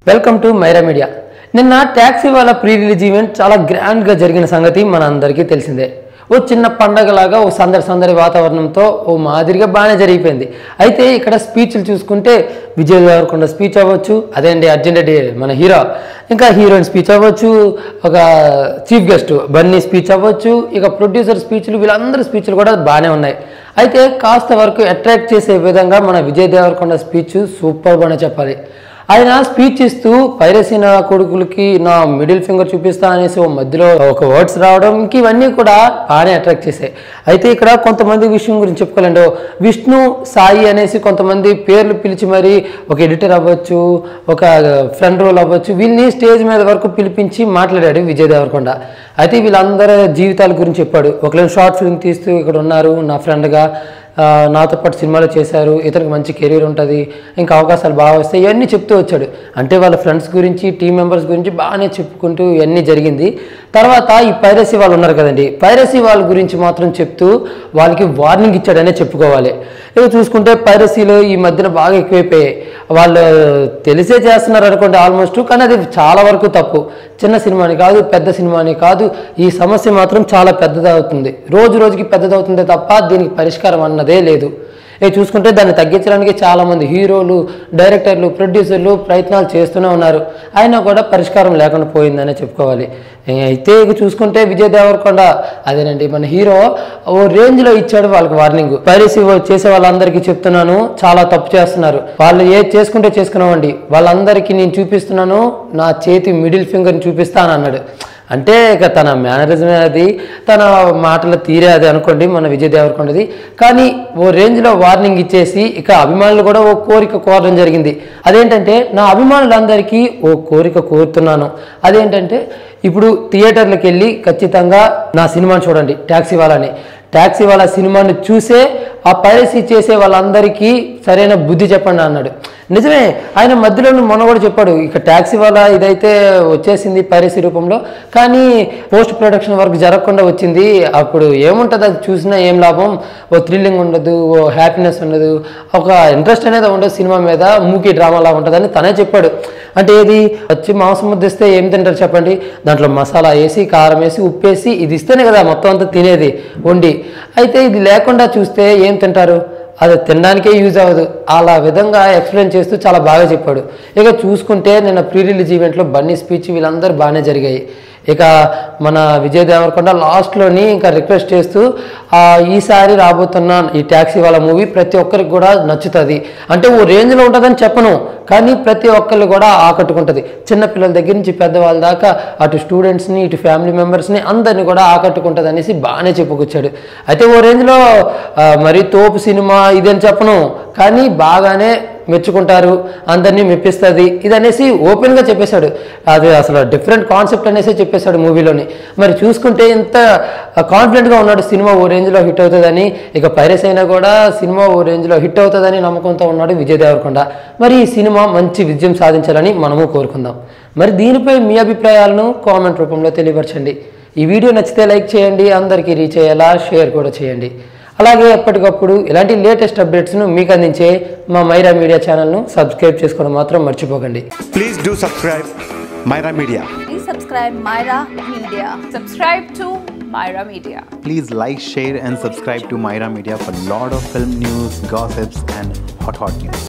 Welcome to Maira media నిన్న taxi వాళ్ళ pre release event చాలా గ్రాండ్గా జరిగిన సంగతి మన అందరికీ తెలిసిందే ఓ చిన్న పండగలాగా ఓ సందడి సందడి వాతావరణంతో ఓ మాదిరిగా బాగానే జరిగిపోయింది అయితే ఇక్కడ స్పీచ్లు చూసుకుంటే విజయ్ దేవరకొండ స్పీచ్ అవ్వచ్చు అదే అండి అర్జెంట్ రెడ్డి మన హీరో ఇంకా హీరోయిన్ స్పీచ్ అవ్వచ్చు ఒక చీఫ్ గెస్ట్ బన్నీ స్పీచ్ అవ్వచ్చు ఇక ప్రొడ్యూసర్ స్పీచ్లు వీళ్ళందరి స్పీచ్లు కూడా బాగానే ఉన్నాయి అయితే కాస్త వరకు అట్రాక్ట్ చేసే విధంగా మన విజయ్ దేవరకొండ స్పీచ్ సూపర్ అనే చెప్పాలి ఆయన స్పీచ్ ఇస్తూ పైరసీ నా కొడుకులకి నా మిడిల్ ఫింగర్ చూపిస్తా అనేసి ఓ మధ్యలో ఒక వర్డ్స్ రావడం ఇంక ఇవన్నీ కూడా బాగానే అట్రాక్ట్ చేశాయి అయితే ఇక్కడ కొంతమంది విషయం గురించి చెప్పుకోవాలండి ఓ విష్ణు సాయి అనేసి కొంతమంది పేర్లు పిలిచి మరి ఒక ఎడిటర్ అవ్వచ్చు ఒక ఫ్రంట్ రోల్ అవ్వచ్చు వీళ్ళని స్టేజ్ మీద వరకు పిలిపించి మాట్లాడాడు విజయ్ దేవరకొండ అయితే వీళ్ళందరి జీవితాల గురించి చెప్పాడు ఒకళ్ళు షార్ట్ ఫిల్మ్ తీస్తూ ఇక్కడ ఉన్నారు నా ఫ్రెండ్గా ఆ, నాతో పాటు సినిమాలు చేశారు ఇతనికి మంచి కెరీర్ ఉంటుంది ఇంకా అవకాశాలు బాగా వస్తాయి ఇవన్నీ చెప్తూ వచ్చాడు అంటే వాళ్ళ ఫ్రెండ్స్ గురించి టీం మెంబర్స్ గురించి బాగానే చెప్పుకుంటూ ఇవన్నీ జరిగింది తర్వాత ఈ పైరసీ వాళ్ళు ఉన్నారు కదండి పైరసీ వాళ్ళ గురించి మాత్రం చెప్తూ వాళ్ళకి వార్నింగ్ ఇచ్చాడనే చెప్పుకోవాలి ఇక చూసుకుంటే పైరసీలు ఈ మధ్యన బాగా ఎక్కువైపోయాయి వాళ్ళు తెలిసే చేస్తున్నారు అనుకోండి ఆల్మోస్ట్ కానీ అది చాలా వరకు తప్పు చిన్న సినిమాని కాదు పెద్ద సినిమాని కాదు ఈ సమస్య మాత్రం చాలా పెద్దదవుతుంది రోజు రోజుకి పెద్దదవుతుందే తప్ప దీనికి పరిష్కారం అన్నదే లేదు ఏ చూసుకుంటే దాన్ని తగ్గించడానికి చాలామంది హీరోలు డైరెక్టర్లు ప్రొడ్యూసర్లు ప్రయత్నాలు చేస్తూనే ఉన్నారు అయినా కూడా పరిష్కారం లేకుండా పోయిందనే చెప్పుకోవాలి ఏ అయితే ఇక చూసుకుంటే విజయ్ దేవరకొండ అదేనండి మన హీరో ఓ రేంజ్లో ఇచ్చాడు వాళ్ళకి వార్నింగ్ పైరసీ చేసే వాళ్ళందరికీ చెప్తున్నాను చాలా తప్పు చేస్తున్నారు వాళ్ళు ఏ చేసుకుంటే చేసుకున్నామండి వాళ్ళందరికీ నేను చూపిస్తున్నాను నా చేతి మిడిల్ ఫింగర్ని చూపిస్తాను అన్నాడు అంటే ఇక తన మేనరిజమే అది తన మాటల తీరే అది అనుకోండి మన విజయ్ దేవరకొండది కానీ ఓ రేంజ్లో వార్నింగ్ ఇచ్చేసి ఇక అభిమానులు కూడా ఓ కోరిక కోరడం జరిగింది అదేంటంటే నా అభిమానులందరికీ ఓ కోరిక కోరుతున్నాను అదేంటంటే ఇప్పుడు థియేటర్లకు వెళ్ళి ఖచ్చితంగా నా సినిమాని చూడండి ట్యాక్సీ వాళ్ళని ట్యాక్సీ వాళ్ళ సినిమాని చూసే ఆ పైరసీ చేసే వాళ్ళందరికీ సరైన బుద్ధి చెప్పండి అన్నాడు నిజమే ఆయన మధ్యలో మొన్న కూడా చెప్పాడు ఇక ట్యాక్సీ వాళ్ళ ఇదైతే వచ్చేసింది పైరసీ రూపంలో కానీ పోస్ట్ ప్రొడక్షన్ వర్క్ జరగకుండా వచ్చింది అప్పుడు ఏముంటుంది అది చూసినా ఏం లాభం ఓ థ్రిల్లింగ్ ఉండదు ఓ హ్యాపీనెస్ ఉండదు ఒక ఇంట్రెస్ట్ అనేది ఉండదు సినిమా మీద మూకీ డ్రామా లాగా ఉంటుందని తనే చెప్పాడు అంటే ఏది వచ్చి మాంసం ముద్ద ఇస్తే ఏం తింటారు చెప్పండి దాంట్లో మసాలా వేసి కారం వేసి ఉప్పు వేసి ఇది ఇస్తేనే కదా మొత్తం అంతా తినేది వండి అయితే ఇది లేకుండా చూస్తే ఏం తింటారు అది తినడానికే యూజ్ అవ్వదు అలా విధంగా ఎక్స్ప్లెయిన్ చేస్తూ చాలా బాగా చెప్పాడు ఇక చూసుకుంటే నిన్న ప్రీ రిలీజ్ ఈవెంట్లో బన్నీ స్పీచ్ వీళ్ళందరూ బాగానే జరిగాయి ఇక మన విజయ్ దేవరకొండ లాస్ట్లోని ఇంకా రిక్వెస్ట్ చేస్తూ ఆ, ఈసారి రాబోతున్న ఈ ట్యాక్సీ వాళ్ళ మూవీ ప్రతి ఒక్కరికి కూడా నచ్చుతుంది అంటే ఓ రేంజ్లో ఉంటుందని చెప్పను కానీ ప్రతి ఒక్కళ్ళు కూడా ఆకట్టుకుంటుంది చిన్నపిల్లల దగ్గర నుంచి పెద్దవాళ్ళ దాకా అటు స్టూడెంట్స్ని ఇటు ఫ్యామిలీ మెంబర్స్ని అందరిని కూడా ఆకట్టుకుంటుంది అనేసి బాగానే చెప్పుకొచ్చాడు అయితే ఓ రేంజ్లో ఆ, మరి తోపు సినిమా ఇదని చెప్పను కానీ బాగానే మెచ్చుకుంటారు అందరినీ మెప్పిస్తుంది ఇది అనేసి ఓపెన్గా చెప్పేశాడు అది అసలు డిఫరెంట్ కాన్సెప్ట్ అనేసి చెప్పేశాడు మూవీలోని మరి చూసుకుంటే ఇంత కాన్ఫిడెంట్గా ఉన్నాడు సినిమా ఓ రేంజ్లో హిట్ అవుతుందని ఇక పైరస్ అయినా కూడా సినిమా ఓ రేంజ్లో హిట్ అవుతుందని నమ్మకంతో ఉన్నాడు విజయ్ దేవరకొండ మరి ఈ సినిమా మంచి విజయం సాధించాలని మనము కోరుకుందాం మరి దీనిపై మీ అభిప్రాయాలను కామెంట్ రూపంలో తెలియపరచండి ఈ వీడియో నచ్చితే లైక్ చేయండి అందరికీ రీచ్ అయ్యేలా షేర్ కూడా చేయండి అలాగే ఎప్పటికప్పుడు ఇలాంటి లేటెస్ట్ అప్డేట్స్ను మీకు అందించే మా మైరా మీడియా ఛానల్ను సబ్స్క్రైబ్ చేసుకోవడం మాత్రం మర్చిపోకండి Please do subscribe Myra Media. Please subscribe Myra Media. Subscribe to Myra Media. Please like, share, and subscribe to Myra Media for lot of film news, gossips, and hot hot news.